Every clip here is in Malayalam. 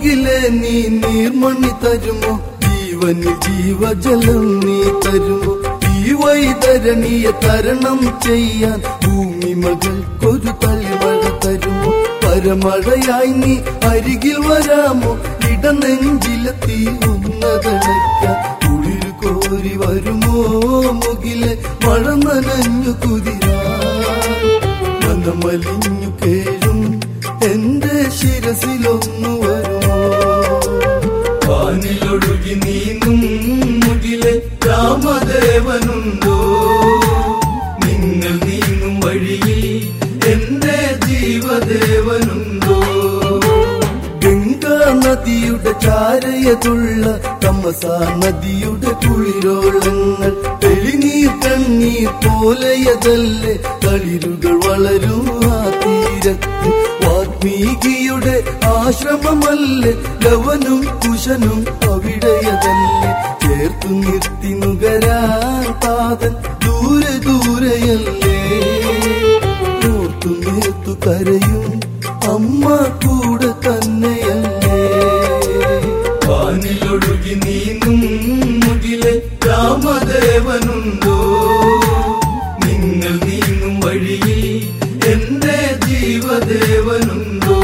മുകിലെ നീ നീർമണി തരുമോ ജീവനിൽ ജീവജലം നീ തരുമോ ഈ വൈതരണിയെ തരണം ചെയ്യാൻ ഭൂമി മകൾക്കൊരു തളിമഴ തരുമോ പരമഴയായി നീ അരികിൽ വരാമോ ഇടനെഞ്ചിലെത്തി ഒന്നതണയ്ക്കാൻ കുളിർ കോരി വരുമോ മുകിലെ മഴ നനഞ്ഞു കുതിരാ മനമലിഞ്ഞു കേഴും എന്റെ ശിരസിലൊന്നു വരുമോ വാനിലൊഴുകി നീങ്ങും മുകിലെ രാമദേവനുണ്ടോ നിങ്ങൾ നീങ്ങും വഴിയിൽ എന്റെ ജീവദേവനുണ്ടോ ഗംഗാ നദിയുടെ ചാരയതുള്ള തമസ നദിയുടെ കുളിരോളങ്ങൾ തെളിനീർ കണ്ണീർ പോലെയതല്ലേ തളിരുകൾ വളരും ആ തീരത്ത് വാൽമീകിയുടെ ആശ്രമമല്ലേ ലവനും കുശനും അവിടെയതല്ലേ ചേർത്തു നിർത്തി നുകരാൻ താതൻ ദൂരെ ദൂരെയല്ലേ ഓർത്തു നേർത്തു കരയും അമ്മ കൂടെ തന്നെയല്ലേ വാനിലൊഴുകി നീങ്ങും മുകിലെ രാമദേവനുണ്ടോ നിങ്ങൾ നീങ്ങും വഴിയിൽ എന്റെ ജീവദേവനുണ്ടോ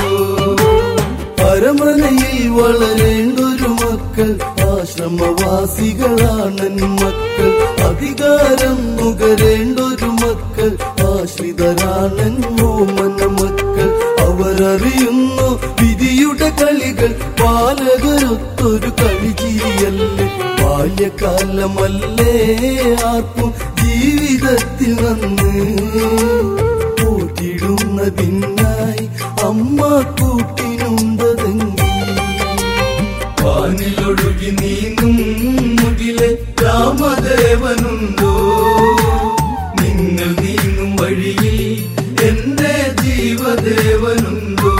പരമനയിൽ വളരേണ്ടൊരു മക്കൾ ആശ്രമവാസികളാണൻ മക്കൾ അധികാരം നുകരേണ്ടൊരു മക്കൾ ആശ്രിതരാണൻ ഓമന മക്കൾ അവരറിയുന്നു വിധിയുടെ കളികൾ പാലകരൊത്തൊരു കളിചിരിയല്ലേ ബാല്യകാലമല്ലേ ആർക്കും ജീവിതത്തിൽ നന്ന് പോറ്റിടുന്നതിനായി അമ്മ കൂട്ടിനുണ്ടതെങ്കിൽ വാനിലൊഴുകി നീങ്ങും മുകിലെ രാമദേവനുണ്ടോ നിങ്ങൾ നീങ്ങും വഴിയിൽ എന്റെ ജീവദേവനുണ്ടോ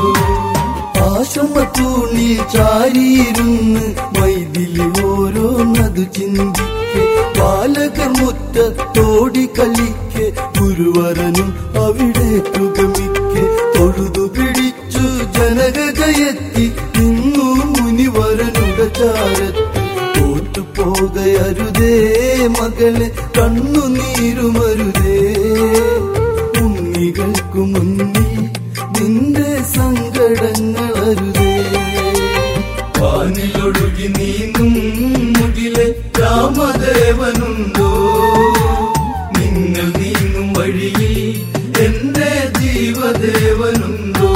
ആശ്രമത്തൂണിൽ ചാരിയിരുന്ന് മൈതിലി ഓരോന്നതു ചിന്തിക്കെ ബാലകർ മുറ്റത്തോടി കളിക്കെ ഗുരുവരനും അവിടെ തുകമിക്കെ തൊഴുതു പിടിച്ചു ജനകജയത്തി നിന്നു മുനിവരനുടെ ചാരത്ത് തോറ്റുപോകയരുതേ മകളെ കണ്ണുനീരുമരുതേ ഉണ്ണികൾക്കു മുന്നിൽ നിന്റെ സങ്കടങ്ങൾ അരുതേ വാനിലൊഴുകി നീങ്ങും മുകിലെ രാമദേവനുണ്ടോ നിങ്ങൾ നീങ്ങും വഴിയിൽ എന്റെ ജീവദേവനുണ്ടോ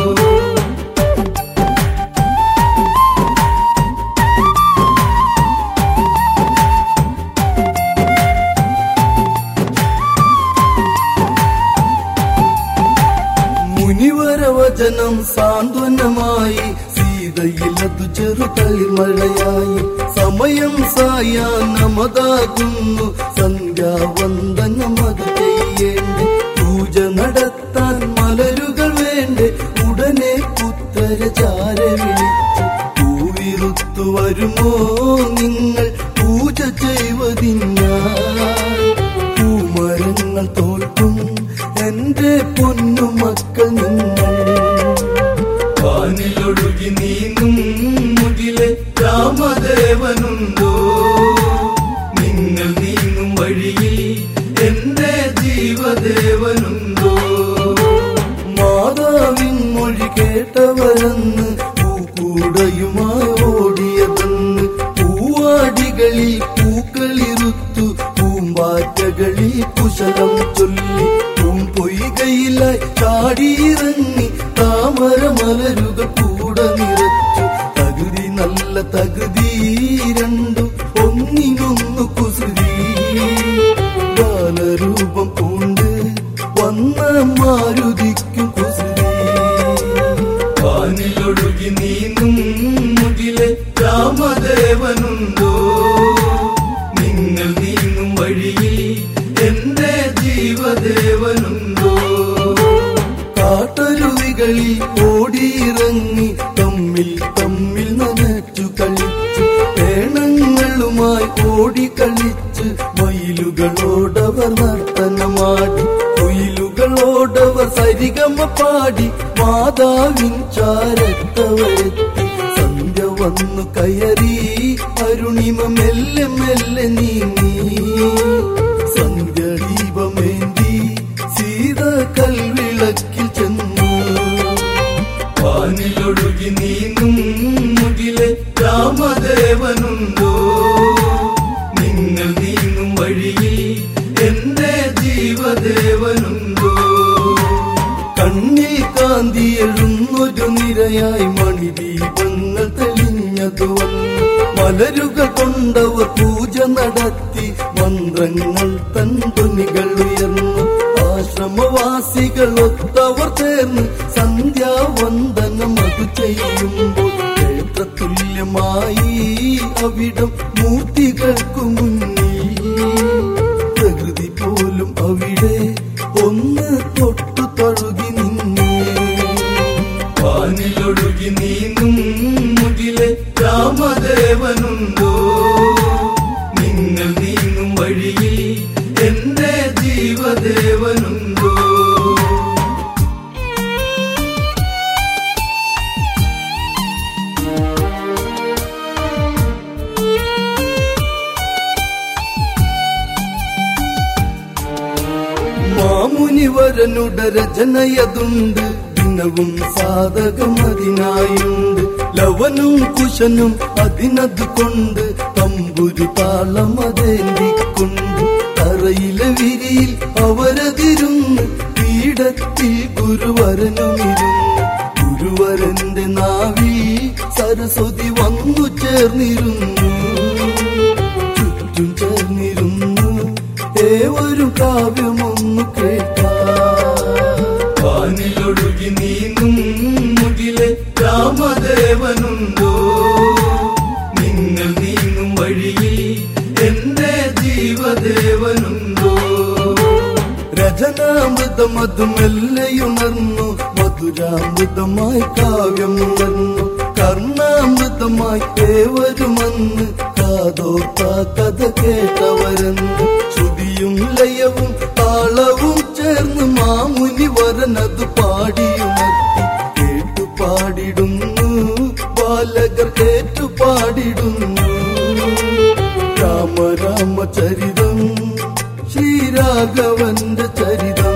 മുനിവരവചനം സാന്ത്വനമായി സീതയിലതു ചെറുതളിമഴയായി സമയം സായാഹ്നമതാകുന്നു സന്ധ്യാവന്ദനമത് ചെയ്യേണ്ടേ പൂജ നടത്താൻ മലരുകൾ വേണ്ടേ ഉടനെ പുത്തര ചാര വിളിച്ചു പൂവിറുത്തു വരുമോ നിങ്ങൾ പൂജ ചെയ്വതിഞ്ഞാൽ പൂമരങ്ങൾ തോൽക്കും എന്റെ പൊന്നു മക്കൾ നിങ്ങൾ വാനിലൊഴുകി നീങ്ങും മുകിലെ രാമദേവനുണ്ടോ നിങ്ങൾ നീങ്ങും വഴിയിൽ എന്റെ ജീവദേവനുണ്ടോ മാതാവിൻ മൊഴി കേട്ടവരെന്ന് പൂക്കൂടയുമായി ഓടിയതെന്ന് പൂവാടികളിൽ പൂക്കളിരുത്തു പൂമ്പാറ്റകളിൽ കുശലം ചൊല്ലി പൊയ്കയിലായി ചാടിയിറങ്ങി താമര മലരുകൾ കൂടെ നിറച്ചു തകുതി നല്ല തകുതി രണ്ടു ഒന്നിനൊന്നു കുസൃതി ബാലരൂപം കൊണ്ട് വന്ന മാരുതിക്കും കുസൃതി വാനിലൊഴുകി നീങ്ങും മുകിലെ രാമദേവനുണ്ടോ നിങ്ങൾ നീങ്ങും വഴിയിൽ എന്റെ ജീവദേവനുണ്ടോ കാട്ടരുവികളിൽ ഓടിയിറങ്ങി തമ്മിൽ തമ്മിൽ നനച്ചു കളിച്ചു പേണങ്ങളുമായി ഓടിക്കളിച്ച് മയിലുകളോടവർ നർത്തനമാടി കുയിലുകളോടവർ സരിഗമ പാടി മാതാവിൻ ചാരത്തവരെത്തി വന്നു കയറി അരുണിമ മെല്ലെ മെല്ലെ നീങ്ങി സന്ധ്യദീപമേന്തി സീത കൽവിളക്കിൽ ചെന്നു വാനിലൊഴുകി നീങ്ങും മുകിലെ രാമദേവനുണ്ടോ നിങ്ങൾ നീങ്ങും വഴിയിൽ എന്റെ ജീവദേവനുണ്ടോ കണ്ണിൽ കാന്തി എഴുന്നൊരു നിരയായി മണിദീപങ്ങൾ തെളിഞ്ഞതു വന്നു മലരുകൾ കൊണ്ടവർ പൂജ നടത്തി മന്ത്രങ്ങൾ തൻ ധ്വനികൾ ഉയർന്നു ആശ്രമവാസികൾ ഒത്തവർ ചേർന്ന് സന്ധ്യാവന്ദനം അത് ചെയ്യുമ്പോൾ ക്ഷേത്രതുല്യമായി അവിടം മൂർത്തികൾക്കു മുന്നിൽ പ്രകൃതി പോലും അവിടെ ഒന്ന് തൊട്ടു തഴുകി നിന്നു വാനിലൊഴുകി നീങ്ങും മുകിലെ രാമദേവനുണ്ടോ നിങ്ങൾ നീങ്ങും വഴിയിൽ എന്റെ ജീവദേവനുണ്ടോ മാമുനിവരനുടെ രചനയതുണ്ട് ദിനവും സാധകം അതിനായുണ്ട് ലവനും കുശനും അതിനത് കൊണ്ട് തമ്പുരു താളമതേന്തിക്കൊണ്ട് തറയിലെ വിരിയിൽ അവരതിരുന്ന് പീഠത്തിൽ ഗുരുവരനുമിരുന്ന് ഗുരുവരന്റെ നാവിൽ സരസ്വതി വന്നു ചേർന്നിരുന്നു ചുറ്റും ചേർന്നിരുന്നു ഏവരും കാവ്യമൊന്നു കേൾക്കാനിലൊഴുകി നീങ്ങും മുകിലെ രാമദേവനുണ്ടോ നിങ്ങൾ നീങ്ങും വഴിയിൽ എന്റെ ജീവദേവനുണ്ടോ രചനാമൃതം അത് മെല്ലെയുണർന്നു മധുരാമൃതമായി കാവ്യം ഉണർന്നു കർണാമൃതമായി ഏവരുമന്ന് കാതോർത്ത കഥ കേട്ടവരെന്ന് ശ്രുതിയും ലയവും താളവും ചേർന്ന് മാമുനി വരനത് പാടിയുണർത്തി കേട്ടു പാടിടുന്നു ബാലകർ കേട്ടു പാടിടുന്നു രാമ രാമ ചരിതം ശ്രീരാഘവന്റെ ചരിതം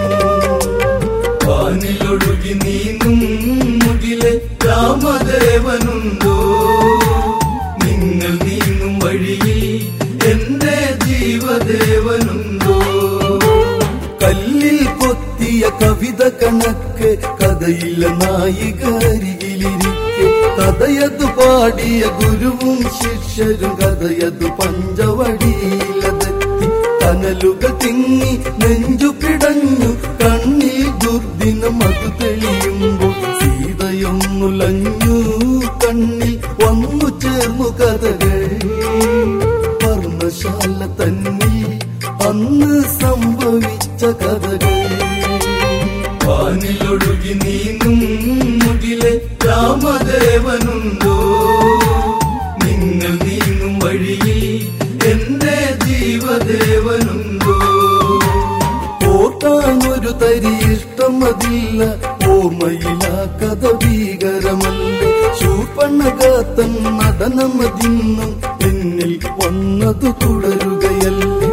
വാനിലൊഴുകി നീങ്ങും മുകിലെ രാമദേവനുണ്ടോ നിങ്ങൾ നീങ്ങും വഴിയിൽ എന്റെ ജീവദേവനുണ്ടോ കല്ലിൽ കൊത്തിയ കവിത കണക്ക് കഥയിലെ നായിക അരികിലിരിക്കെ കഥയതു പാടിയ ഗുരുവും ശിഷ്യരും കഥയതു പഞ്ചവടിയിലതെത്തി കനലുകൾ തിങ്ങി നെഞ്ചു പിടഞ്ഞു കണ്ണിൽ ദുർദിനം അത് തെളിയുമ്പോൾ സീതയൊന്നുലഞ്ഞു കണ്ണിൽ വന്നു ചേർന്നു കഥകൾ വർണ്ണശാല തന്നിൽ അന്ന് സംഭവിച്ച കഥകൾ വാനിലൊഴുകി നീങ്ങും മുകിലെ രാമദേവനുണ്ടോ നിങ്ങൾ നീങ്ങും വഴിയിൽ എന്റെ ജീവദേവനുണ്ടോ ഓർക്കാൻ ഒരു തരി ഇഷ്ടമതില്ല ഓർമ്മയില കഥ ഭീകരമല്ലേ ശൂർപ്പണകാത്തൻ നടനമതിന്നും എന്നിൽ വന്നതു തുടരുകയല്ലേ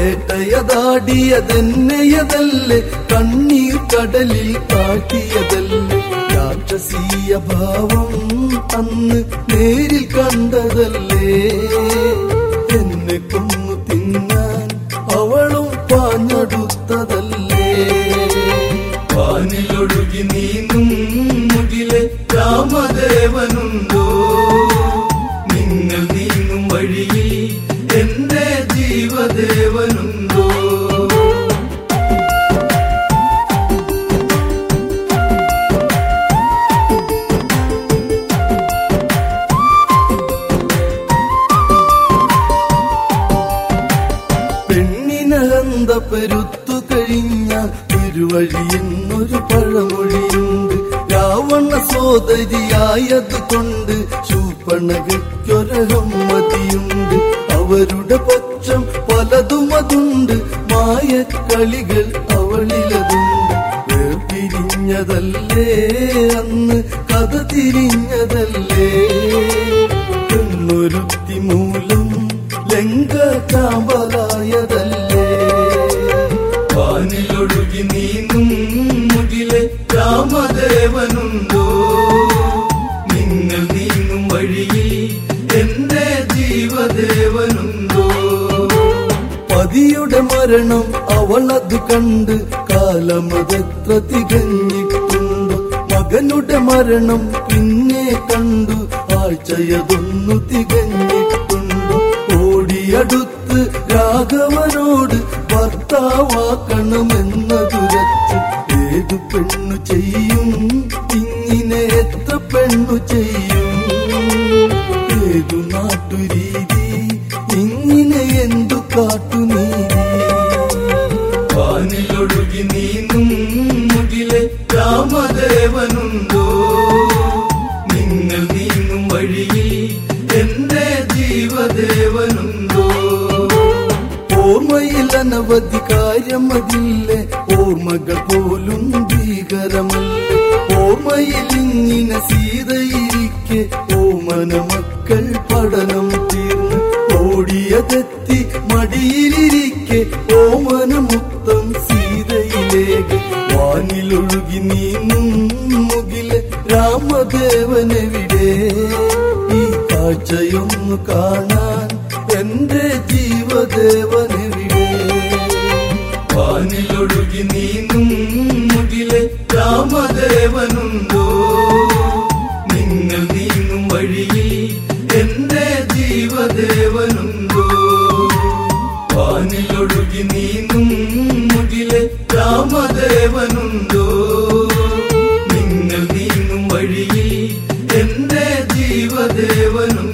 വേട്ടയതാടിയതെന്നെയതല്ലേ കണ്ണീർ കടലിൽ കാട്ടിയതല്ലേ രാക്ഷസീയ ഭാവം അന്ന് നേരിൽ കണ്ടതല്ലേ എന്നെ കൊന്നു തിന്നാൻ അവളും പാഞ്ഞടുത്തതല്ലേ വാനിലൊഴുകി നീങ്ങും മുകിലെ രാമദേവനുണ്ടോ നിങ്ങൾ നീങ്ങും വഴിയിൽ എന്റെ ജീവദേവനുണ്ടോ പെണ്ണിനഹന്ത പെരുത്തു കഴിഞ്ഞ തിരുവഴി എന്നൊരു പഴമൊഴിയുണ്ട് രാവണ സോദരിയായത് കൊണ്ട് ശൂപ്പണകൊരഹമ്മതിയുണ്ട് അവരുടെ പക്ഷം പലതുമതുണ്ട് മായക്കളികൾ അവളിലതുണ്ട് വേർപിരിഞ്ഞതല്ലേ അന്ന് കഥ തിരിഞ്ഞതല്ലേ പെണ്ണൊരുത്തി മൂലം ലങ്ക ചാമ്പലായതല്ലേ വാനിലൊഴുകി നീങ്ങും മുകിലെ രാമദേവനുണ്ടോ നിങ്ങൾ നീങ്ങും വഴിയിൽ എന്റെ ജീവദേവനുണ്ടോ പതിയുടെ മരണം അവളത് കണ്ട് കാലമതെത്ര തികഞ്ഞിട്ടുണ്ടോ മകനുടെ മരണം പിന്നെ കണ്ടു ആഴ്ചയതൊന്നു തികഞ്ഞിട്ടുണ്ടോ ഓടിയടുത്ത് രാഘവനോട് ഭർത്താവാക്കണമെന്നതുരച്ച് ഏതു പെണ്ണു ചെയ്യും ഇങ്ങനെ എത്ര പെണ്ണു ചെയ്യും ഏതു നാട്ടുരീതി ഇങ്ങനെ എന്തു കാട്ടുനീതി വാനിലൊഴുകി നീങ്ങും മുകിലെ രാമദേവനുണ്ടോ നിങ്ങൾ നീങ്ങും വഴിയിൽ എന്റെ ജീവദേവനുണ്ടോ ഓർമ്മയിൽ അനവധി കാര്യമതില്ലേ ഓർമ്മകൾ പോലും ഭീകരമല്ലേ ഓർമ്മയിൽ ഇങ്ങനെ സീതയിരിക്കെ ഓമന മക്കൾ പഠനം തീർന്ന് ഓടിയതെത്തി മടിയിലിരിക്കെ ഓമന മുത്തം സീതയിലേക്ക് വാനിലൊഴുകി നീങ്ങും മുകിലെ രാമദേവനെവിടെ ഈ കാഴ്ചയൊന്നു കാണാൻ എന്റെ ജീവദേവനെവിടെ വാനിലൊഴുകി നീങ്ങും മുകിലെ രാമദേവനുണ്ടോ നിങ്ങൾ നീങ്ങും വഴിയിൽ എന്റെ ജീവദേവനുണ്ടോ വാനിലൊഴുകി നീങ്ങും മുകിലെ രാമദേവനുണ്ടോ നിങ്ങൾ നീങ്ങും വഴിയിൽ എന്റെ ജീവദേവനുണ്ടോ